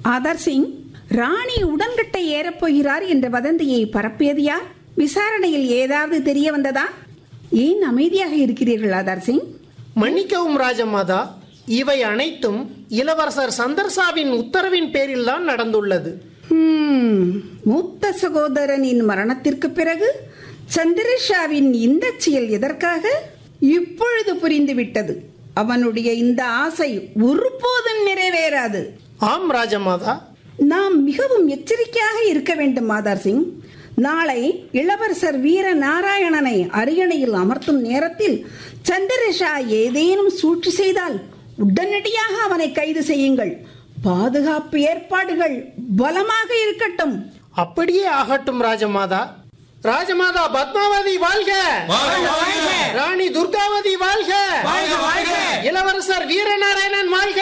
ஆதார் சிங் ராணி உடன்கட்டை ஏறப் போகிறார் என்ற வதந்தியை பரப்பியது யார் விசாரணையில் ஏதாவது தெரிய வந்ததா ஏன் அமைதியாக இருக்கிறீர்கள் ஆதார் சிங் மன்னிக்கவும் ராஜமாதா இவை அனைத்தும் இளவரசர் சந்தர்சாவின் உத்தரவின் பேரில் தான் நடந்துள்ளது ஹம், மூத்த சகோதரனின் மரணத்திற்கு பிறகு சந்திரஷாவின் இந்த செயல் எதற்காக இப்பொழுது புரிந்துவிட்டது அவனுடைய இந்த ஆசை ஒருபோதும் நிறைவேறாது ஆம் ராஜமாதா நாம் மிகவும் எச்சரிக்கையாக இருக்க வேண்டும் மாதார் சிங் நாளை இளவரசர் வீர நாராயணனை அரியணையில் அமர்த்தும் நேரத்தில் சந்திரஷா ஏதேனும் சூழ்ச்சி செய்தால் உடனடியாக அவனை கைது செய்யுங்கள் பாதுகாப்பு ஏற்பாடுகள் பலமாக இருக்கட்டும் அப்படியே ஆகட்டும் ராஜமாதா ராஜமாதா பத்மாவதி வாழ்க ராணி துர்காவதி வாழ்க இளவரசர் வீரநாராயணன் வாழ்க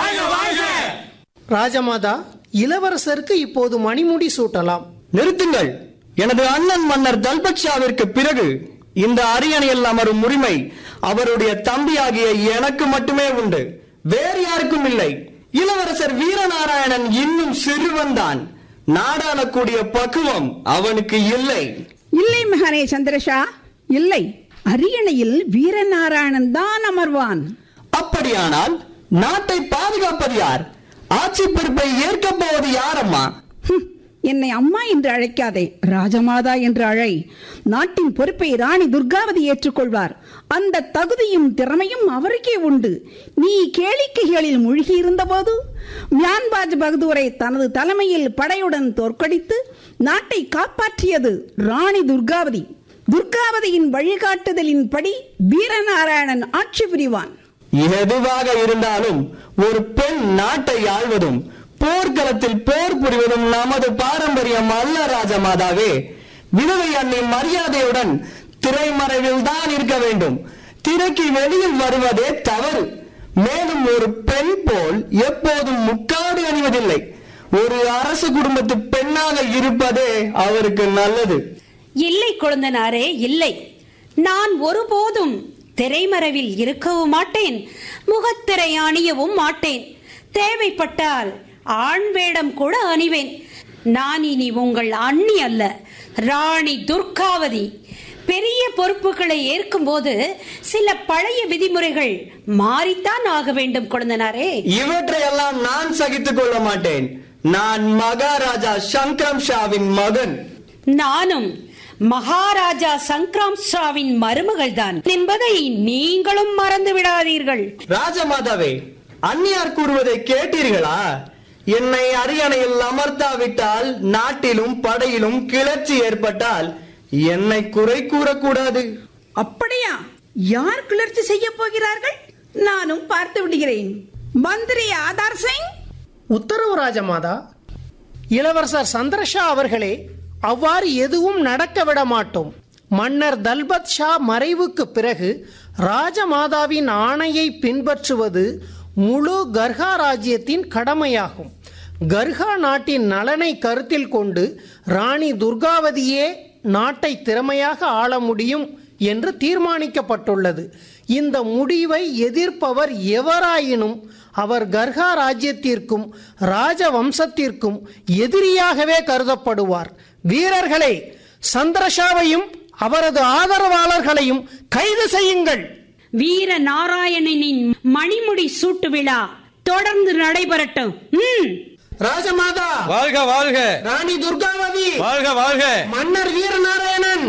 ராஜமாதா இளவரசருக்கு இப்போது மணிமுடி சூட்டலாம் நிறுத்துங்கள் எனது அண்ணன் மன்னர் தல்பக்ஷாவிற்கு பிறகு இந்த அரியணையில் அமரும் உரிமை அவருடைய தம்பியாகிய எனக்கு மட்டுமே உண்டு வேறு யாருக்கும் இல்லை இளவரசர் வீரநாராயணன் இன்னும் சிறுவன்தான் நாடாளக்கூடிய பக்குவம் அவனுக்கு இல்லை இல்லை மகனே சந்திரஷா இல்லை அரியணையில் வீரநாராயணன் தான் அமர்வான் அப்படியானால் நாட்டை பாதுகாப்பது யார் ஆட்சி பொறுப்பை ஏற்கப் போவது யாரம்மா ஹம், என்னை அம்மா என்று அழைக்காதே ராஜமாதா என்று அழை நாட்டின் பொறுப்பை ராணி துர்காவதி ஏற்றுக்கொள்வார் அந்த தகுதியும் திறமையும் அவருக்கே உண்டு நீ கேளிக்கைகளில் மூழ்கியிருந்த போது மியான்பாஜ் பகதூரை தனது தலைமையில் படையுடன் தோற்கடித்து நாட்டை காப்பாற்றியது ராணி துர்காவதி துர்காவதியின் வழிகாட்டுதலின்படி வீரநாராயணன் ஆட்சி புரிவான் எதுவாக இருந்தாலும் ஒரு பெண் நாட்டை ஆள்வதும் போர்க்களத்தில் போர் புரிவதும் நமது பாரம்பரியம் அல்ல ராஜமாதாவே விதவை அன்னை மரியாதையுடன் திரைமறைவில் தான் இருக்க வேண்டும் திரைக்கு வெளியில் வருவதே தவறு மேலும் ஒரு பெண் போல் எப்போதும் முக்காடு அணிவதில்லை ஒரு அரசு குடும்பத்து பெண்ணாக இருப்பதே அவருக்கு நல்லது இல்லை குழந்தனாரே இல்லை நான் ஒருபோதும் திரைமறைவில் இருக்கவும் மாட்டேன் முகத்திரை அணியவும் மாட்டேன் தேவைப்பட்டால் ஆண் வேடம் கூட அணிவேன் நான் இனி உங்கள் அண்ணி அல்ல ராணி துர்காவதி பெரிய பொறுப்புகளை ஏற்கும்போது சில பழைய விதிமுறைகள் மாறித்தான் ஆக வேண்டும் குழந்தனாரே இவற்றையெல்லாம் நான் சகித்துக் கொள்ள மாட்டேன் நான் மகாராஜா சங்கரம் ஷாவின் மகன் நானும் மகாராஜா சங்கராம் ஷாவின் மருமகள் தான் என்பதை நீங்களும் மறந்து விடாதீர்கள் ராஜமாதாவே அந்நியார் கூறுவதை கேட்டீர்களா என்னை அரியணையில் அமர்த்தாவிட்டால் நாட்டிலும் படையிலும் கிளர்ச்சி ஏற்பட்டால் என்னை குறை கூறக்கூடாது அப்படியா யார் கிளர்ச்சி செய்ய போகிறார்கள் நானும் பார்த்து விடுகிறேன் மந்திரி ஆதார் சிங் உத்தரவு ராஜமாதா இளவரசர் சந்திரஷா அவர்களே அவ்வாறு எதுவும் நடக்க விட மாட்டோம் மன்னர் தல்பத் ஷா மறைவுக்கு பிறகு ராஜமாதாவின் ஆணையை பின்பற்றுவது முழு கர்ஹா ராஜ்யத்தின் கடமையாகும் கர்ஹா நாட்டின் நலனை கருத்தில் கொண்டு ராணி துர்காவதியே நாட்டை திறமையாக ஆள முடியும் என்று தீர்மானிக்கப்பட்டுள்ளது இந்த முடிவை எதிர்ப்பவர் எவராயினும் அவர் கர்ஹா ராஜ்யத்திற்கும் ராஜவம்சத்திற்கும் எதிரியாகவே கருதப்படுவார் வீரர்களே சந்திரஷாவையும் அவரது ஆதரவாளர்களையும் கைது செய்யுங்கள் வீர நாராயணனின் மணிமுடி சூட்டு விழா தொடர்ந்து நடைபெறட்டும் ம். ராஜமாதா வாழ்க வாழ்க ராணி துர்காவதி வாழ்க வாழ்க மன்னர் வீரநாராயணன்